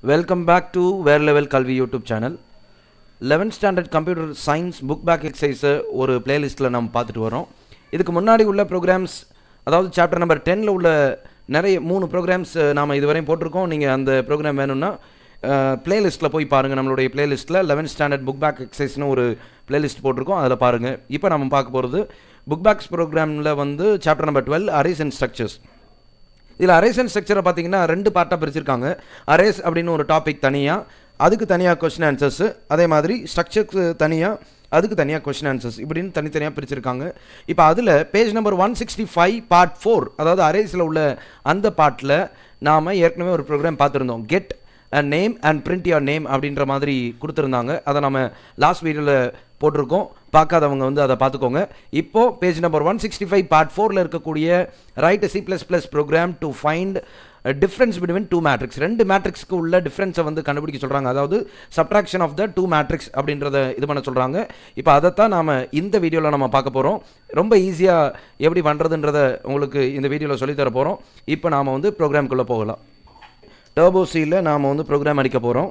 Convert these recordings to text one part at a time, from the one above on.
welcome back to வேர் level கல்வி YouTube channel eleventh standard computer science book back எக்ஸசைஸை ஒரு பிளேலிஸ்ட்டில் நம்ம பார்த்துட்டு வரோம் இதுக்கு முன்னாடி உள்ள ப்ரோக்ராம்ஸ் அதாவது சாப்டர் நம்பர் டென்னில் உள்ள நிறைய மூணு ப்ரோக்ராம்ஸ் நாம் இதுவரையும் போட்டிருக்கோம் நீங்கள் அந்த ப்ரோக்ராம் வேணும்னா பிளேலிஸ்ட்டில் போய் பாருங்கள் நம்மளுடைய பிளேலிஸ்ட்டில் லெவன்த் ஸ்டாண்டர்ட் புக் பேக் எக்ஸசைஸ்னு ஒரு பிளேலிஸ்ட் போட்டிருக்கோம் அதில் பாருங்கள் இப்போ நம்ம பார்க்க போகிறது புக் பேக்ஸ் ப்ரோக்ராமில் வந்து chapter number twelve arrays and structures இதில் அரேஸ் அண்ட் ஸ்ட்ரக்சரை பார்த்தீங்கன்னா ரெண்டு பார்ட்டாக பிரிச்சிருக்காங்க அரேஸ் அப்படின்னு ஒரு டாபிக் தனியாக அதுக்கு தனியாக கொஸ்டின் ஆன்சர்ஸ் அதே மாதிரி ஸ்ட்ரக்சருக்கு தனியாக அதுக்கு தனியாக கொஸ்டின் ஆன்சர்ஸ் இப்படின்னு தனித்தனியாக பிரிச்சிருக்காங்க இப்போ அதில் page number one sixty five part four அதாவது அரேஸில் உள்ள அந்த பார்ட்டில் நாம் ஏற்கனவே ஒரு ப்ரோக்ராம் பார்த்துருந்தோம் get name and print your name அப்படின்ற மாதிரி கொடுத்துருந்தாங்க அதை நம்ம லாஸ்ட் வீடியோவில் போட்டிருக்கோம் பார்க்காதவங்க வந்து அதை பார்த்துக்கோங்க இப்போ page number one sixty five part ஃபோரில் இருக்கக்கூடிய write C plus plus program to find difference between two matrix ரெண்டு மேட்ரிக்ஸ்க்கு உள்ள டிஃப்ரென்ஸை வந்து கண்டுபிடிக்க சொல்கிறாங்க அதாவது subtraction of the two matrix அப்படின்றத இது பண்ண சொல்கிறாங்க இப்போ அதைத்தான் நாம் இந்த வீடியோவில் நம்ம பார்க்க போகிறோம் ரொம்ப ஈஸியாக எப்படி பண்ணுறதுன்றத உங்களுக்கு இந்த வீடியோவில் சொல்லித்தர போகிறோம் இப்போ நாம் வந்து ப்ரோக்ராம்குள்ளே போகலாம் டர்போசியில் நாம் வந்து ப்ரோக்ராம் அடிக்க போகிறோம்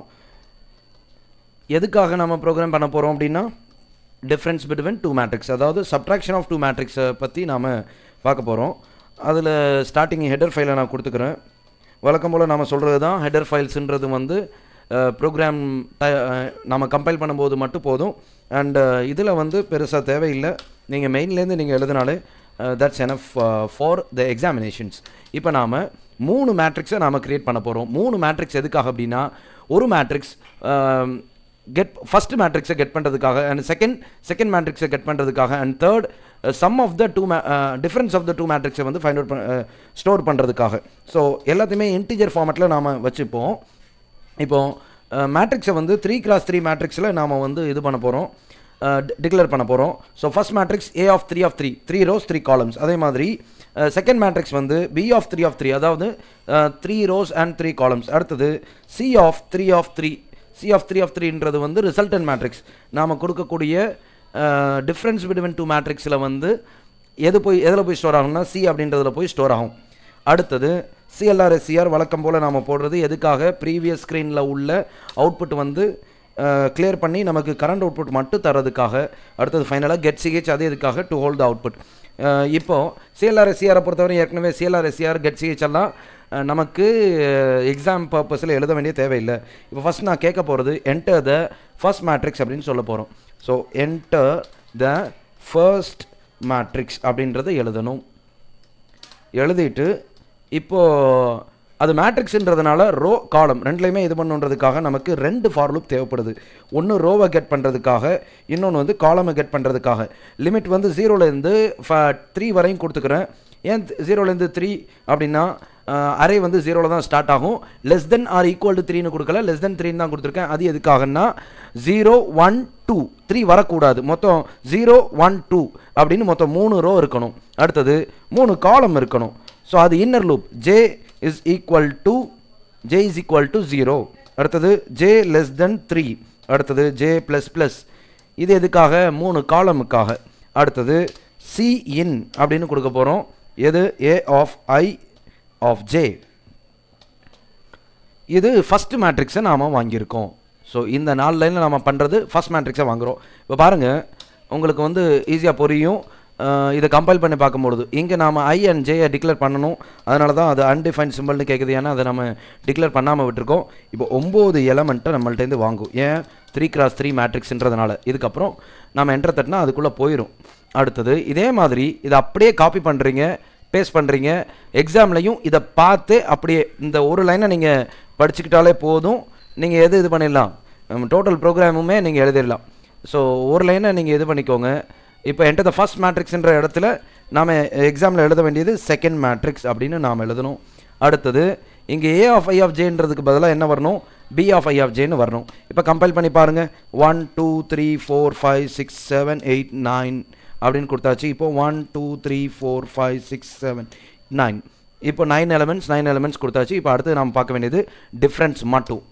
எதுக்காக நம்ம ப்ரோக்ராம் பண்ண போகிறோம் அப்படின்னா டிஃப்ரென்ஸ் பிட்வீன் டூ மேட்ரிக்ஸ் அதாவது சப்ட்ராக்ஷன் ஆஃப் டூ மேட்ரிக்ஸை பற்றி நாம் பார்க்க போகிறோம் அதில் ஸ்டார்டிங் ஹெடர் ஃபைலை நான் கொடுத்துக்கிறேன் வழக்கம் போல் நம்ம சொல்கிறது தான் ஹெடர் ஃபைல்ஸுன்றது வந்து ப்ரோக்ராம் நம்ம கம்பைல் பண்ணும்போது மட்டும் போதும் அண்ட் இதில் வந்து பெருசாக தேவையில்லை நீங்கள் மெயின்லேருந்து நீங்கள் எழுதினாலே that's enough for the examinations இப்போ நாம் மூணு மேட்ரிக்ஸை நாம் க்ரியேட் பண்ண போகிறோம் மூணு மேட்ரிக்ஸ் எதுக்காக அப்படின்னா ஒரு மேட்ரிக்ஸ் கெட் ஃபஸ்ட் மேட்ரிக்ஸை கெட் பண்ணுறதுக்காக அண்ட் செகண்ட் செகண்ட் மேட்ரிக்ஸை கெட் பண்ணுறதுக்காக and third sum of the two மே டிஃப்ரென்ஸ் ஆஃப் த டூ மேட்ரிக்ஸை வந்து ஃபைண்ட் அவுட் பண்ண ஸ்டோர் பண்ணுறதுக்காக ஸோ எல்லாத்தையுமே இன்டிஜர் ஃபார்மெட்டில் நாம் வச்சுப்போம் இப்போது மேட்ரிக்ஸை வந்து த்ரீ கிராஸ் த்ரீ மேட்ரிக்ஸில் நாம் வந்து இது பண்ண போகிறோம் டிக்ளேர் பண்ண போகிறோம் so first matrix A of three of three three rows three columns அதே மாதிரி செகண்ட் மேட்ரிக்ஸ் வந்து B of three of three அதாவது three rows and three columns அடுத்தது C of three of three C of three of த்ரீன்றது வந்து resultant matrix நாம் கொடுக்கக்கூடிய difference between two மேட்ரிக்ஸில் வந்து எது போய் எதில் போய் ஸ்டோர் ஆகும்னா சி அப்படின்றதுல போய் ஸ்டோர் ஆகும் அடுத்தது சிஎல்ஆர்எஸ்சிஆர் வழக்கம் போல் நாம் போடுறது எதுக்காக ப்ரீவியஸ் ஸ்க்ரீனில் உள்ள அவுட்புட் வந்து கிளியர் பண்ணி நமக்கு கரண்ட் அவுட்புட் மட்டும் தரதுக்காக அடுத்தது ஃபைனலாக கெட் சிஹெச் அதே இதுக்காக டு ஹோல்ட் த அவுட்புட் இப்போது சிஎல்ஆர்எஸ்சிஆரை பொறுத்தவரை ஏற்கனவே சிஎல்ஆர்எஸ்சிஆர் கெட் சிஹெச் எல்லாம் நமக்கு எக்ஸாம் பர்பஸில் எழுத வேண்டிய தேவையில்லை இப்போ ஃபஸ்ட் நான் கேட்க போகிறது என்டர் த ஃபர்ஸ்ட் மேட்ரிக்ஸ் அப்படின்னு சொல்ல போகிறோம் so enter the first matrix அப்படின்றத எழுதணும் எழுதிட்டு இப்போது அது மேட்ரிக்ஸ்ன்றதுனால ரோ காலம் ரெண்டுலேயுமே இது பண்ணுன்றதுக்காக நமக்கு ரெண்டு ஃபார் லூப் தேவைப்படுது ஒன்று ரோவை கெட் பண்ணுறதுக்காக இன்னொன்று வந்து காலமை கெட் பண்ணுறதுக்காக லிமிட் வந்து ஜீரோலேருந்து த்ரீ வரையும் கொடுத்துக்கிறேன் ஏன் ஜீரோலேருந்து த்ரீ அப்படின்னா அரே வந்து ஜீரோவில் தான் ஸ்டார்ட் ஆகும் less than or equal to த்ரீன்னு கொடுக்கல லெஸ் தென் த்ரீன்னு தான் கொடுத்துருக்கேன் அது எதுக்காகன்னா ஜீரோ ஒன் டூ த்ரீ வரக்கூடாது மொத்தம் ஜீரோ ஒன் டூ அப்படின்னு மொத்தம் மூணு ரோ இருக்கணும் அடுத்தது மூணு காலம் இருக்கணும் ஸோ அது inner loop J is equal to J is equal to zero அடுத்தது ஜே லெஸ் தென் த்ரீ அடுத்தது ஜே ப்ளஸ் ப்ளஸ் இது எதுக்காக மூணு காலமுக்காக அடுத்தது சி இன் அப்படின்னு கொடுக்க போகிறோம் எது A of I of J இது ஃபஸ்ட் மேட்ரிக்ஸை நாம் வாங்கியிருக்கோம் ஸோ இந்த நாலு லைனில் நாம் பண்ணுறது ஃபஸ்ட் மேட்ரிக்ஸை வாங்குகிறோம் இப்போ பாருங்கள் உங்களுக்கு வந்து ஈஸியாக புரியும் இதை கம்பைல் பண்ணி பார்க்கும்பொழுது இங்கே நாம் ஐ அண்ட் ஜேயை டிக்ளேர் பண்ணணும் அதனால தான் அது அன்டிஃபைன் சிம்பிள்னு கேட்குது ஏன்னா அதை நம்ம டிக்ளேர் பண்ணாமல் விட்டுருக்கோம் இப்போ ஒம்பது எலமெண்ட்டை நம்மள்டேருந்து வாங்கும் ஏன் த்ரீ கிராஸ் த்ரீ மேட்ரிக்ஸ்ன்றதுனால இதுக்கப்புறம் நம்ம என்ட்ரு தட்டினா அதுக்குள்ளே போயிடும் அடுத்தது இதே மாதிரி இதை அப்படியே காப்பி பண்ணுறீங்க பேஸ்ட் பண்ணுறீங்க எக்ஸாம்லையும் இதை பார்த்து அப்படியே இந்த ஒரு லைனை நீங்கள் படிச்சுக்கிட்டாலே போதும் நீங்கள் எது இது பண்ணிடலாம் டோட்டல் ப்ரோக்ராமுமே நீங்கள் எழுதிடலாம் ஸோ ஒரு லைனை நீங்கள் இது பண்ணிக்கோங்க இப்போ என்கிட்ட த ஃபஸ்ட் மேட்ரிக்ஸ்ன்ற இடத்துல நாம் எக்ஸாமில் எழுத வேண்டியது செகண்ட் மேட்ரிக்ஸ் அப்படின்னு நாம் எழுதணும் அடுத்தது இங்கே ஏ ஆஃப் ஐ ஆஃப் ஜேன்றதுக்கு பதிலாக என்ன வரணும் பி ஆஃப் ஐ ஆஃப் ஜேன்னு வரணும் இப்போ கம்பைல் பண்ணி பாருங்கள் one two three four five six seven eight nine அப்படின்னு கொடுத்தாச்சு இப்போ one two three four five six seven nine இப்போ நைன் எலமெண்ட்ஸ் நைன் எலமெண்ட்ஸ் கொடுத்தாச்சு இப்போ அடுத்து நம்ம பார்க்க வேண்டியது டிஃப்ரென்ஸ் மட்டும்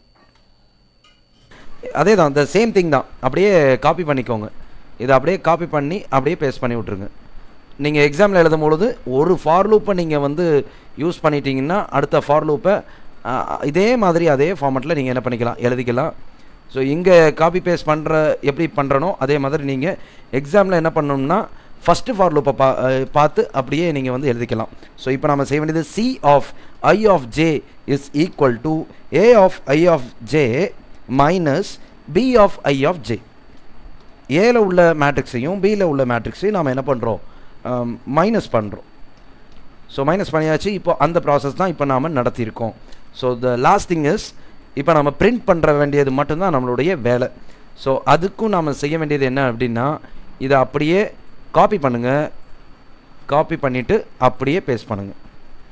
அதே தான் இந்த சேம் திங் தான் அப்படியே காப்பி பண்ணிக்கோங்க இதை அப்படியே காப்பி பண்ணி அப்படியே பேஸ்ட் பண்ணி விட்ருங்க நீங்கள் எக்ஸாமில் எழுதும் பொழுது ஒரு ஃபார் லூப்பை நீங்கள் வந்து யூஸ் பண்ணிட்டீங்கன்னா அடுத்த ஃபார் லூப்பை இதே மாதிரி அதே ஃபார்மெட்டில் நீங்கள் என்ன பண்ணிக்கலாம் எழுதிக்கலாம் ஸோ இங்கே காப்பி பேஸ்ட் பண்ணுற எப்படி பண்ணுறனோ அதே மாதிரி நீங்கள் எக்ஸாமில் என்ன பண்ணணும்னா ஃபஸ்ட்டு ஃபார் லூப்பை பா அஹ் பார்த்து அப்படியே நீங்கள் வந்து எழுதிக்கலாம் ஸோ இப்போ நம்ம செய்ய வேண்டியது C of I of J is equal to A of I of J minus B of I of J ஏல உள்ள மேட்ரிக்ஸையும் பியில் உள்ள மேட்ரிக்ஸையும் நாம் என்ன பண்ணுறோம் மைனஸ் பண்ணுறோம் ஸோ மைனஸ் பண்ணியாச்சு இப்போ அந்த ப்ராசஸ் தான் இப்போ நாம் நடத்தியிருக்கோம் so the last thing is இப்போ நம்ம பிரிண்ட் பண்ணுற வேண்டியது மட்டும்தான் நம்மளுடைய வேலை ஸோ அதுக்கும் நாம் செய்ய வேண்டியது என்ன அப்படின்னா இதை அப்படியே காப்பி பண்ணுங்கள் காப்பி பண்ணிவிட்டு அப்படியே பேஸ்ட் பண்ணுங்கள்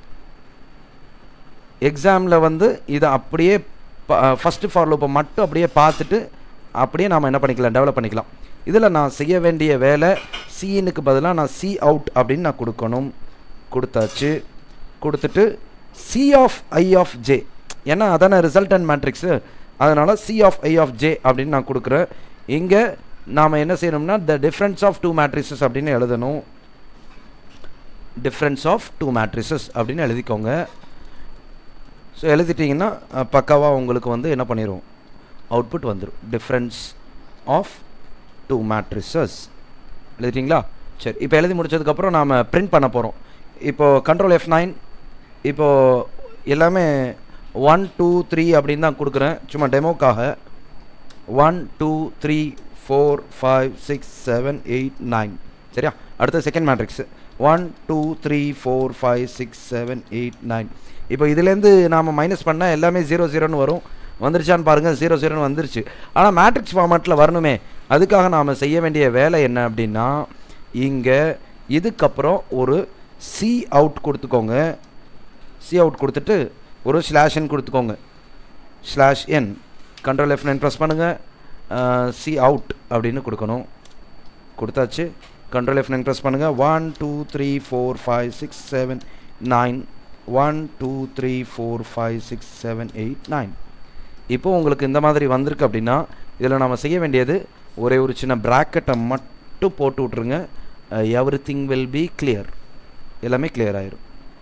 எக்ஸாமில் வந்து இதை அப்படியே ஃபஸ்ட்டு ஃபார் லூப்பை மட்டும் அப்படியே பார்த்துட்டு அப்படியே நாம் என்ன பண்ணிக்கலாம் டெவலப் பண்ணிக்கலாம் இதில் நான் செய்ய வேண்டிய வேலை சிஇனுக்கு பதிலாக நான் சி அவுட் அப்படின்னு நான் கொடுக்கணும் கொடுத்தாச்சு கொடுத்துட்டு C of I of J ஏன்னா அதான ரிசல்டன் மேட்ரிக்ஸு அதனால் C of I of J அப்படின்னு நான் கொடுக்குறேன் இங்கே நாம் என்ன செய்யணும்னா the difference of two matrices அப்படின்னு எழுதணும் டிஃப்ரென்ஸ் ஆஃப் டூ மேட்ரிசஸ் அப்படின்னு எழுதிக்கோங்க ஸோ எழுதிட்டிங்கன்னா பக்காவாக உங்களுக்கு வந்து என்ன பண்ணிடும் அவுட்புட் வந்துடும் டிஃப்ரென்ஸ் ஆஃப் டூ மேட்ரிசஸ் எழுதிட்டிங்களா சரி இப்போ எழுதி முடிச்சதுக்கப்புறம் நாம் பிரிண்ட் பண்ண போகிறோம் இப்போது கண்ட்ரோல் எஃப் நைன் இப்போது எல்லாமே ஒன் டூ த்ரீ அப்படின்னு தான் கொடுக்குறேன் சும்மா டெமோக்காக one two three four five six seven eight nine சரியா அடுத்த second matrix one two three four five six seven eight nine இப்போ இதுலேருந்து நாம் மைனஸ் பண்ணால் எல்லாமே ஜீரோ ஜீரோன்னு வரும் வந்துருச்சான்னு பாருங்கள் ஜீரோ ஜீரோன்னு வந்துருச்சு ஆனால் மேட்ரிக்ஸ் ஃபார்மேட்டில் வரணுமே அதுக்காக நாம் செய்ய வேண்டிய வேலை என்ன அப்படின்னா இங்கே இதுக்கப்புறம் ஒரு சி அவுட் கொடுத்துக்கோங்க சி அவுட் கொடுத்துட்டு ஒரு ஸ்லாஷ் என் கொடுத்துக்கோங்க slash n control F nine press பண்ணுங்கள் சி அவுட் அப்படின்னு கொடுக்கணும் கொடுத்தாச்சு கண்ட்ரோல் எஃப் நைன் ப்ரெஸ் பண்ணுங்கள் one two three four five six seven nine one two three four five six seven eight nine இப்போ உங்களுக்கு இந்த மாதிரி வந்திருக்கு அப்படின்னா இதில் நம்ம செய்ய வேண்டியது ஒரே ஒரு சின்ன ப்ராக்கெட்டை மட்டும் போட்டு விட்ருங்க everything will be clear எல்லாமே கிளியர் ஆயிரும்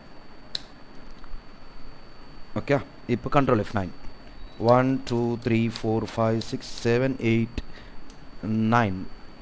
ஓகே இப்போ control F nine one two three four five six seven eight nine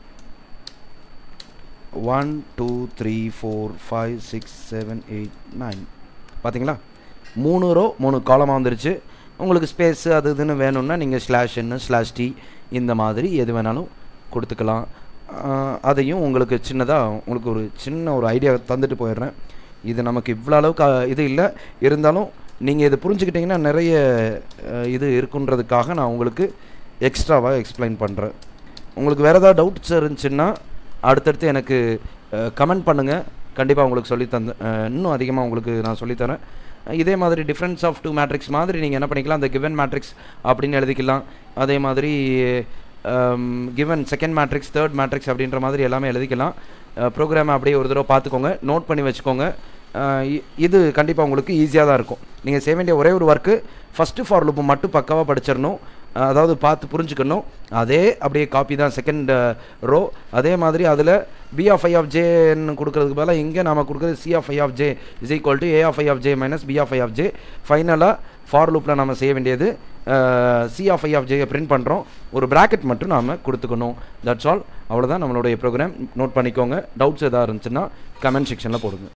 one two three four five six seven eight nine பார்த்தீங்களா மூணு ரோ மூணு காலமாக வந்துருச்சு உங்களுக்கு ஸ்பேஸு அது இதுன்னு வேணும்னா நீங்கள் ஸ்லாஷ் என்ன ஸ்லாஷ் டி இந்த மாதிரி எது வேணாலும் கொடுத்துக்கலாம் அதையும் உங்களுக்கு சின்னதாக உங்களுக்கு ஒரு சின்ன ஒரு ஐடியா தந்துட்டு போயிடுறேன் இது நமக்கு இவ்வளோ அளவுக்கு இது இல்லை இருந்தாலும் நீங்கள் இதை புரிஞ்சுக்கிட்டிங்கன்னா நிறைய இது இருக்குன்றதுக்காக நான் உங்களுக்கு எக்ஸ்ட்ராவாக எக்ஸ்பிளைன் பண்ணுறேன் உங்களுக்கு வேறு ஏதாவது டவுட்ஸ் இருந்துச்சுன்னா அடுத்தடுத்து எனக்கு கமெண்ட் பண்ணுங்கள் கண்டிப்பாக உங்களுக்கு சொல்லி தந்து இன்னும் அதிகமாக உங்களுக்கு நான் சொல்லித்தரேன் இதே மாதிரி டிஃப்ரென்ஸ் ஆஃப் டூ மேட்ரிக்ஸ் மாதிரி நீங்கள் என்ன பண்ணிக்கலாம் அந்த கிவன் மேட்ரிக்ஸ் அப்படின்னு எழுதிக்கலாம் அதே மாதிரி given second matrix third matrix அப்படின்ற மாதிரி எல்லாமே எழுதிக்கலாம் ப்ரோக்ராமை அப்படியே ஒரு தடவை பார்த்துக்கோங்க நோட் பண்ணி வச்சுக்கோங்க இது கண்டிப்பாக உங்களுக்கு ஈஸியாக தான் இருக்கும் நீங்கள் செய்ய வேண்டிய ஒரே ஒரு ஒர்க்கு ஃபஸ்ட்டு ஃபார் லூப்பு மட்டும் பக்காவாக படிச்சிடணும் அதாவது பார்த்து புரிஞ்சுக்கணும் அதே அப்படியே காப்பி தான் செகண்ட் ரோ அதே மாதிரி அதில் பி ஆஃப் ஐ ஆஃப் ஜேன்னு கொடுக்குறதுக்கு பதிலாக இங்கே நாம் கொடுக்குறது C of I of J is equal to A of I of J minus B of I of J ஃபைனலாக ஃபார் லூப்பில் நம்ம செய்ய வேண்டியது சி ஆஃப் ஐ ஆஃப் ஜேயை பிரிண்ட் பண்ணுறோம் ஒரு ப்ராக்கெட் மட்டும் நாம் கொடுத்துக்கணும் தட்ஸ் ஆல் அவ்வளோதான் நம்மளுடைய ப்ரோக்ராம் நோட் பண்ணிக்கோங்க டவுட்ஸ் எதாவது இருந்துச்சுன்னா கமெண்ட் செக்ஷனில் போடுங்க